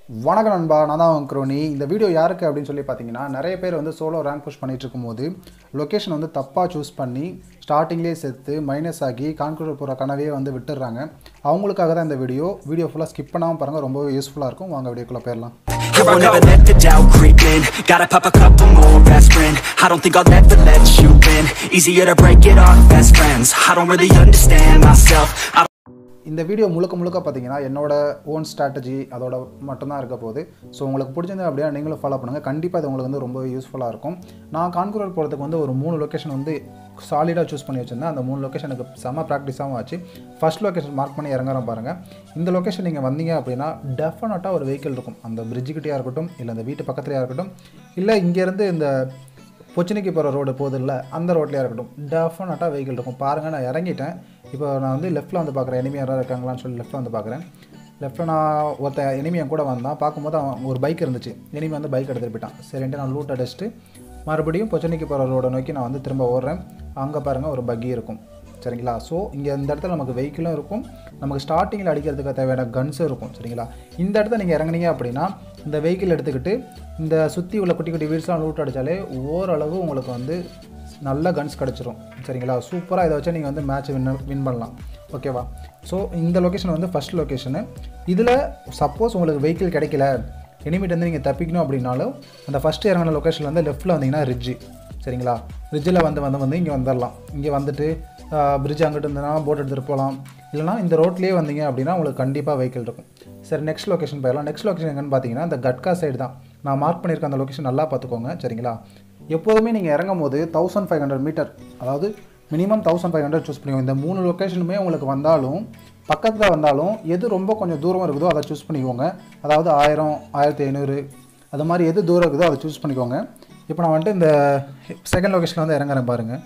வணக்கம் நண்பா நான் தான் குரோனி இந்த வீடியோ யாருக்கு அப்படின்னு சொல்லி பார்த்தீங்கன்னா நிறைய பேர் வந்து சோலோ ரேங்க் புஷ் பண்ணிட்டு இருக்கும்போது லொக்கேஷன் வந்து தப்பாக சூஸ் பண்ணி ஸ்டார்டிங்லேயே சேர்த்து மைனஸ் ஆகி கான்குரர் போகிற கனவே வந்து விட்டுடுறாங்க அவங்களுக்காக தான் இந்த வீடியோ வீடியோ ஃபுல்லாக ஸ்கிப் பண்ணாமல் பாருங்கள் ரொம்பவே யூஸ்ஃபுல்லாக இருக்கும் வாங்க வீடியோக்குள்ளே போயிடலாம் I won't ever let the doubt creep in Gotta pop a couple more aspirin I don't think I'll ever let you in Easier to break it off best friends I don't really understand myself I இந்த video முழுக்க முழுக்க பார்த்தீங்கன்னா என்னோட own strategy அதோட மட்டும்தான் இருக்க போகுது so உங்களுக்கு பிடிச்சிருந்தது அப்படின்னா நீங்களும் ஃபாலோ பண்ணுங்கள் கண்டிப்பாக இது உங்களுக்கு வந்து ரொம்ப யூஸ்ஃபுல்லாக இருக்கும் நான் கான்குரர் போகிறதுக்கு வந்து ஒரு மூணு லொக்கேஷன் வந்து சாலிடாக சூஸ் பண்ணி வச்சுருந்தேன் அந்த மூணு லொக்கேஷனுக்கு செம ப்ராக்டிஸாகவும் ஆச்சு ஃபர்ஸ்ட் லொக்கேஷன் மார்க் பண்ணி இறங்குறோம் பாருங்கள் இந்த லொக்கேஷன் நீங்கள் வந்தீங்க அப்படின்னா டெஃபினட்டாக ஒரு வெஹிக்கிள் இருக்கும் அந்த பிரிட்ஜுக்கிட்டே இருக்கட்டும் இல்லை அந்த வீட்டு பக்கத்துலையாக இருக்கட்டும் இல்லை இங்கேருந்து இந்த பொச்சினிக்கு போகிற ரோடு போகுதுல்ல அந்த ரோட்லேயே இருக்கட்டும் டெஃபினட்டாக வெஹிக்கிள் இருக்கும் பாருங்கள் நான் இறங்கிட்டேன் இப்போ நான் வந்து லெஃப்ட்டில் வந்து பார்க்குறேன் எனிமி யாராவது இருக்காங்களான்னு சொல்லி லெஃப்ட்டில் வந்து பார்க்குறேன் லெஃப்ட்டில் நான் ஒருத்த எனிமி என் கூட வந்தான் பார்க்கும்போது அவன் ஒரு பைக் இருந்துச்சு எனிமி வந்து பைக் எடுத்துகிட்டு போயிட்டான் சரின்ட்டு நான் லூட் அடிச்சுட்டு மறுபடியும் பொச்சனிக்கு போகிற ரோடை நோக்கி நான் வந்து திரும்ப ஓடுறேன் அங்கே பாருங்கள் ஒரு பக்கி இருக்கும் சரிங்களா ஸோ இங்கே இந்த இடத்துல நமக்கு வெஹிக்கிளும் இருக்கும் நமக்கு ஸ்டார்டிங்கில் அடிக்கிறதுக்கு தேவையான கன்ஸும் இருக்கும் சரிங்களா இந்த இடத்துல நீங்கள் இறங்குனீங்க அப்படின்னா இந்த வெஹிக்கிள் எடுத்துக்கிட்டு இந்த சுற்றி உள்ள குட்டி குட்டி வீல்ஸ்லாம் லூட் அடித்தாலே ஓரளவு உங்களுக்கு வந்து நல்ல கன்ஸ் கிடச்சிரும் சரிங்களா சூப்பராக இதை வச்சு நீங்கள் வந்து மேட்ச் வின் வின் பண்ணலாம் ஓகேவா ஸோ இந்த லொக்கேஷன் வந்து ஃபஸ்ட் லொக்கேஷனு இதில் சப்போஸ் உங்களுக்கு வெஹிக்கிள் கிடைக்கல எனிமிட் வந்து நீங்கள் தப்பிக்கணும் அப்படின்னாலும் அந்த ஃபஸ்ட்டு இறங்கின லொக்கேஷனில் வந்து லெஃப்ட்டில் வந்தீங்கன்னா ரிட்ஜு சரிங்களா ரிட்ஜில் வந்து வந்து வந்து இங்கே வந்துடலாம் இங்கே வந்துட்டு பிரிட்ஜ் அங்கிட்டு இருந்ததுனா போட் எடுத்துகிட்டு போகலாம் இல்லைனா இந்த ரோட்லேயே வந்தீங்க அப்படின்னா உங்களுக்கு கண்டிப்பாக வெஹிக்கிள் இருக்கும் சரி நெக்ஸ்ட் லொக்கேஷன் போயிடலாம் நெக்ஸ்ட் லொக்கேஷன் எங்கன்னு பார்த்தீங்கன்னா இந்த கட்கா சைடு தான் நான் மார்க் பண்ணியிருக்க அந்த லொக்கேஷன் நல்லா பார்த்துக்கோங்க சரிங்களா எப்போதுமே நீங்கள் இறங்கும் போது தௌசண்ட் ஃபைவ் ஹண்ட்ரட் மீட்டர் அதாவது minimum thousand five hundred choose பண்ணிக்கோங்க இந்த மூணு லொக்கேஷனுமே உங்களுக்கு வந்தாலும் பக்கத்தில் வந்தாலும் எது ரொம்ப கொஞ்சம் தூரம் இருக்குதோ அதை சூஸ் பண்ணிக்கோங்க அதாவது ஆயிரம் ஆயிரத்தி ஐநூறு அது மாதிரி எது தூரம் இருக்குதோ அதை சூஸ் பண்ணிக்கோங்க இப்போ நான் வந்துட்டு இந்த செகண்ட் லொக்கேஷனில் வந்து இறங்குறேன் பாருங்கள்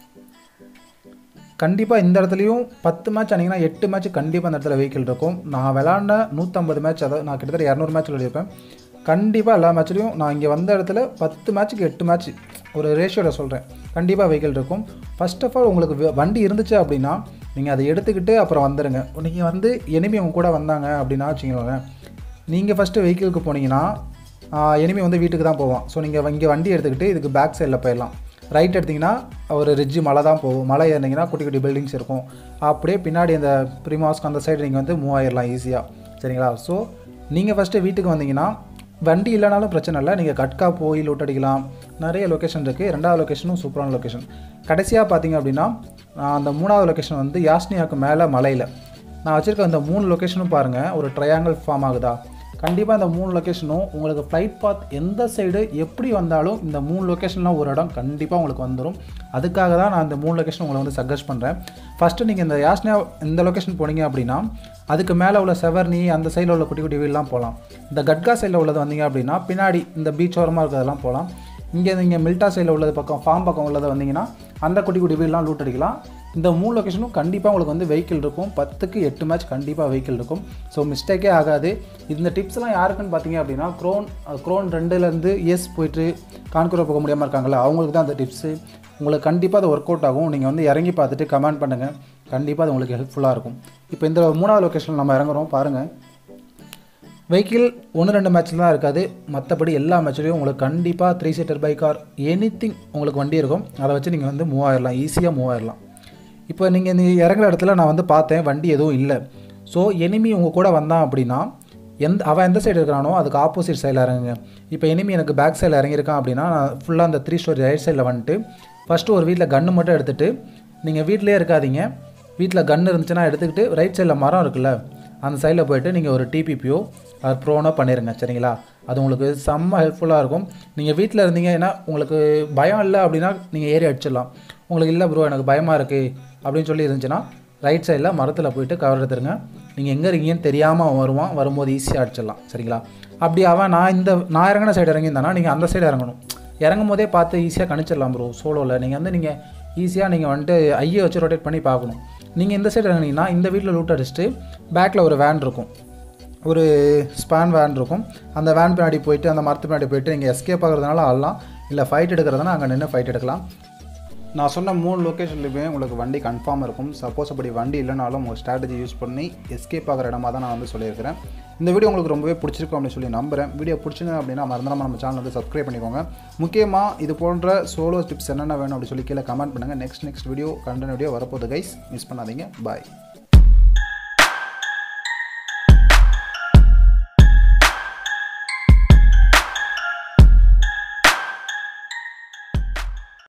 கண்டிப்பாக இந்த இடத்துலையும் பத்து மேட்ச் ஆனீங்கன்னா எட்டு மேட்ச் கண்டிப்பாக அந்த இடத்துல வெஹிக்கிள் இருக்கும் நான் விளாண்ட நூற்றம்பது மேட்ச் அதாவது நான் கிட்டத்தட்ட இரநூறு மேட்ச் விளையாடிருப்பேன் கண்டிப்பாக எல்லா மேட்ச்லையும் நான் இங்கே வந்த இடத்துல பத்து மேட்ச்சுக்கு எட்டு மேட்ச் ஒரு ரேஷியோட சொல்கிறேன் கண்டிப்பாக வெஹிக்கிள் இருக்கும் ஃபர்ஸ்ட் ஆஃப் ஆல் உங்களுக்கு வ- வண்டி இருந்துச்சு அப்படின்னா நீங்கள் அதை எடுத்துக்கிட்டு அப்புறம் வந்துடுங்க நீங்கள் வந்து எனிமி அவங்க கூட வந்தாங்க அப்படின்னா வச்சுங்களேன் நீங்கள் ஃபஸ்ட்டு வெஹிக்கிளுக்கு போனீங்கன்னா எனிமி வந்து வீட்டுக்கு தான் போவான் ஸோ நீங்கள் இங்கே வண்டி எடுத்துக்கிட்டு இதுக்கு பேக் சைடில் போயிடலாம் ரைட் எடுத்திங்கன்னா ஒரு ரிட்ஜு மலை தான் போகும் மலை ஏறினீங்கன்னா குட்டி குட்டி பில்டிங்ஸ் இருக்கும் அப்படியே பின்னாடி அந்த ப்ரிமாஸ்க்கு அந்த சைடு நீங்கள் வந்து மூவ் ஆயிடலாம் ஈஸியாக சரிங்களா ஸோ நீங்கள் ஃபஸ்ட்டு வீட்டுக்கு வந்தீங்கன்னா வண்டி இல்லைனாலும் பிரச்சனை இல்லை நீங்கள் கட்கா போய் லூட் அடிக்கலாம் நிறைய லொக்கேஷன் இருக்குது ரெண்டாவது லொக்கேஷனும் சூப்பரான லொக்கேஷன் கடைசியாக பார்த்தீங்க அப்படின்னா ஆஹ், அந்த மூணாவது லொக்கேஷன் வந்து யாஸ்னியாவுக்கு மேலே மலையில் நான் வச்சுருக்க அந்த மூணு லொக்கேஷனும் பாருங்கள் ஒரு ட்ரையாங்கிள் ஃபார்ம் ஆகுதா கண்டிப்பாக இந்த மூணு லொக்கேஷனும் உங்களுக்கு ஃப்ளைட் பாத் எந்த சைடு எப்படி வந்தாலும் இந்த மூணு லொக்கேஷன்லாம் ஒரு இடம் கண்டிப்பாக உங்களுக்கு வந்துடும் அதுக்காக தான் நான் இந்த மூணு லொக்கேஷன் உங்களை வந்து சஜஸ்ட் பண்ணுறேன் ஃபஸ்ட்டு நீங்கள் இந்த யாஸ்னியா இந்த லொக்கேஷன் போனீங்க அப்படின்னா அதுக்கு மேலே உள்ள செவர்னி அந்த சைடில் உள்ள குட்டி குட்டி வீடெலாம் போகலாம் இந்த கட்கா சைடில் உள்ளது வந்தீங்க அப்படின்னா பின்னாடி இந்த பீச் ஓரமாக இருக்கிறதெல்லாம் போகலாம் இங்கே நீங்கள் மில்டா சைடில் உள்ளது பக்கம் ஃபார்ம் பக்கம் உள்ளது வந்தீங்கன்னா அந்த குட்டி குட்டி வீடெலாம் லூட் அடிக்கலாம் இந்த மூணு லொக்கேஷனும் கண்டிப்பாக உங்களுக்கு வந்து வெஹிக்கிள் இருக்கும் பத்துக்கு எட்டு மேட்ச் கண்டிப்பாக வெஹிக்கிள் இருக்கும் ஸோ மிஸ்டேக்கே ஆகாது இந்த டிப்ஸ்லாம் யாருக்குன்னு பார்த்தீங்க அப்படின்னா க்ரோன் க்ரோன் ரெண்டுலேருந்து எஸ் போயிட்டு கான்குரோ போக முடியாமல் இருக்காங்களா அவங்களுக்கு தான் அந்த டிப்ஸு உங்களுக்கு கண்டிப்பாக அது ஒர்க் அவுட் ஆகும் நீங்கள் வந்து இறங்கி பார்த்துட்டு கமெண்ட் பண்ணுங்கள் கண்டிப்பாக அது உங்களுக்கு ஹெல்ப்ஃபுல்லாக இருக்கும் இப்போ இந்த மூணாவது லொக்கேஷனில் நம்ம இறங்குறோம் பாருங்கள் வெஹிக்கிள் ஒன்று ரெண்டு மேட்ச்சில் தான் இருக்காது மற்றபடி எல்லா மேட்ச்லேயும் உங்களுக்கு கண்டிப்பாக three seater bike or any உங்களுக்கு வண்டி இருக்கும் அதை வச்சு நீங்கள் வந்து மூவ் ஆயிடலாம் ஈஸியாக மூவ் ஆயிடலாம் இப்போ நீங்கள் நீ இறங்குற இடத்துல நான் வந்து பார்த்தேன் வண்டி எதுவும் இல்லை ஸோ எனிமி உங்கள் கூட வந்தான் அப்படின்னா எந்த அவன் எந்த சைடு இருக்கிறானோ அதுக்கு ஆப்போசிட் சைடில் இறங்குங்க இப்போ எனிமி எனக்கு பேக் சைடில் இறங்கியிருக்கான் அப்படின்னா நான் ஃபுல்லாக அந்த த்ரீ ஸ்டோரி ரைட் சைடில் வந்துட்டு ஃபஸ்ட்டு ஒரு வீட்டில் கன்று மட்டும் எடுத்துகிட்டு நீங்கள் வீட்டிலே இருக்காதீங்க வீட்டில் கன்று இருந்துச்சுன்னா எடுத்துக்கிட்டு ரைட் சைடில் மரம் இருக்குல்ல அந்த சைடில் போயிட்டு நீங்கள் ஒரு டிபிபியோ அது ப்ரோனோ பண்ணிடுங்க சரிங்களா அது உங்களுக்கு செம்ம ஹெல்ப்ஃபுல்லாக இருக்கும் நீங்கள் வீட்டில் இருந்தீங்கன்னா உங்களுக்கு பயம் இல்லை அப்படின்னா நீங்கள் ஏறி அடிச்சிடலாம் உங்களுக்கு இல்லை ப்ரோ எனக்கு பயமாக இருக்குது அப்படின்னு சொல்லி இருந்துச்சுன்னா ரைட் சைடில் மரத்தில் போயிட்டு கவர் எடுத்துருங்க நீங்கள் எங்கே இருக்கீங்கன்னு தெரியாமல் அவன் வருவான் வரும்போது ஈஸியாக அடிச்சிடலாம் சரிங்களா அப்படி அவன் நான் இந்த நான் இறங்கின சைடு இறங்கியிருந்தானா நீங்கள் அந்த சைடு இறங்கணும் இறங்கும் போதே பார்த்து ஈஸியாக கணிச்சிடலாம் ப்ரோ சோலோவில் நீங்கள் வந்து நீங்கள் ஈஸியாக நீங்கள் வந்துட்டு ஐயை வச்சு ரொட்டேட் பண்ணி பார்க்கணும் நீங்கள் இந்த சைடு இறங்குனீங்கன்னா இந்த வீட்டில் லூட் அடிச்சுட்டு பேக்கில் ஒரு வேன் இருக்கும் ஒரு ஸ்பான் வேன் இருக்கும் அந்த வேன் பின்னாடி போயிட்டு அந்த மரத்து பின்னாடி போயிட்டு நீங்கள் எஸ்கேப் ஆகிறதுனால ஆடலாம் இல்லை ஃபைட் எடுக்கிறதுனா அங்கே நின்று ஃபைட் எடுக்கலாம் நான் சொன்ன மூணு லொக்கேஷன்லையுமே உங்களுக்கு வண்டி கன்ஃபார்ம் இருக்கும் சப்போஸ் அப்படி வண்டி இல்லைனாலும் உங்கள் ஸ்ட்ராட்டஜி யூஸ் பண்ணி எஸ்கேப் ஆகிற இடமா தான் நான் வந்து சொல்லியிருக்கிறேன் இந்த வீடியோ உங்களுக்கு ரொம்பவே பிடிச்சிருக்கும் அப்படின்னு சொல்லி நம்புறேன் வீடியோ பிடிச்சிருந்தது அப்படின்னா மறந்துடாம நம்ம சேனல் வந்து சப்ஸ்கிரைப் பண்ணிக்கோங்க முக்கியமாக இது போன்ற சோலோ டிப்ஸ் என்னென்ன வேணும் அப்படின்னு சொல்லி கீழே கமெண்ட் பண்ணுங்கள் next next video content video வரப்போகுது கைஸ் மிஸ் பண்ணாதீங்க பாய்